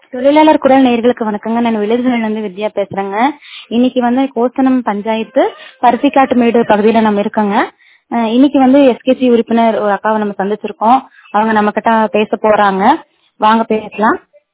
தொழிலாளர் குரல் நேயர்களுக்கு வணக்கங்க நான் விழுதுகளில் இருந்து வித்யா பேசுறேங்க இன்னைக்கு வந்து கோசனம் பஞ்சாயத்து பருத்திக்காட்டுமேடு பகுதியில நம்ம இருக்கோங்க அஹ் இன்னைக்கு வந்து எஸ்கேசி உறுப்பினர் ஒரு அக்காவை நம்ம சந்திச்சிருக்கோம் அவங்க நம்ம கிட்ட பேச போறாங்க வாங்க பேசலாம்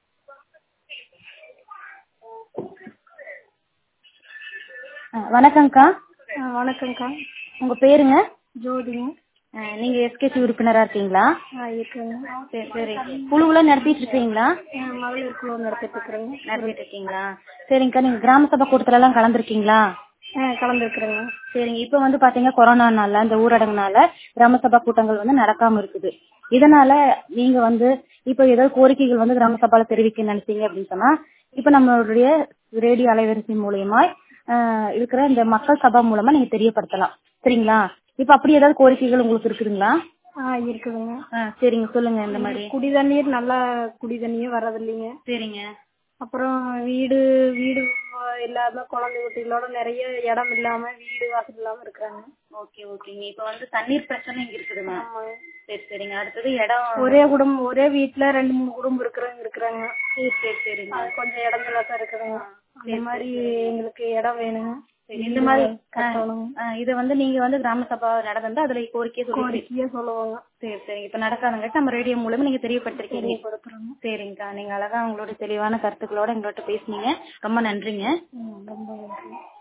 அஹ் வணக்கம்க்கா ஆ, வணக்கம்க்கா உங்க பேருங்க ஜோதிங்க அஹ் நீங்க எஸ்கேசி உறுப்பினரா இருக்கீங்களா ஆ இருக்குங்க சரி சரி குழுவெல்லாம் நடத்திட்டு இருக்கீங்களா ஆ, மகளிர் குழு நடத்திட்டு இருக்கிறேங்க நடத்திட்டு இருக்கீங்களா சரிங்கக்கா நீங்க கிராம சபை கூட்டத்துல எல்லாம் கலந்துருக்கீங்களா ஆ கலந்துருக்குறேங்க சரிங்க இப்ப வந்து பாத்தீங்க கொரோனானால இந்த ஊரடங்குனால கிராம சபா கூட்டங்கள் வந்து நடக்காம இருக்குது இதனால நீங்க வந்து இப்ப ஏதாவது கோரிக்கைகள் வந்து கிராம சபால தெரிவிக்க நினைச்சீங்க அப்படின்னு சொன்னா இப்ப நம்மளுடைய ரேடியோ அலைவரிசை மூலியமா ஆஹ் இருக்கிற இந்த மக்கள் சபா மூலமா நீங்க தெரியப்படுத்தலாம் சரிங்களா இப்ப அப்படி ஏதாவது கோரிக்கைகள் உங்களுக்கு இருக்குதுங்களா ஆ இருக்குதுங்க ஆஹ் சரிங்க சொல்லுங்க இந்த மாதிரி குடி தண்ணீர் நல்லா குடி தண்ணியே வர்றதில்லைங்க சரிங்க அப்புறம் வீடு வீடு இல்லாம குழந்தை குட்டிகளோட நிறைய இடம் இல்லாம வீடு வாசல் இல்லாம இருக்கிறாங்க ஓகே ஓகேங்க இப்ப வந்து தண்ணீர் பிரச்சனை இங்க இருக்குதுங்க சரி சரிங்க அடுத்தது இடம் ஒரே குடும்பம் ஒரே வீட்டுல ரெண்டு மூணு குடும்பம் இருக்கிறவங்க இருக்கிறாங்க சரி சரி சரிங்க அது கொஞ்சம் இடத்துல தான் இருக்குதுங்க அந்த மாதிரி எங்களுக்கு இடம் வேணுங்க சரி, இந்த மாதிரி கட்டணும் ஆஹ் இத வந்து நீங்க வந்து கிராம சபா நடந்தா அதுல கோரிக்கையை சொல்லி கோரிக்கையா சொல்லுவாங்க சரி சரிங்க இப்ப நடக்காதங்கிட்ட நம்ம ரேடியோ மூலமா நீங்க தெரியப்படுத்திருக்கீங்க கொடுக்குறோங்க சரிங்கக்கா நீங்க அழகா உங்களோட தெளிவான கருத்துக்களோட எங்களோட பேசுனீங்க ரொம்ப நன்றிங்க ம், ரொம்ப நன்றி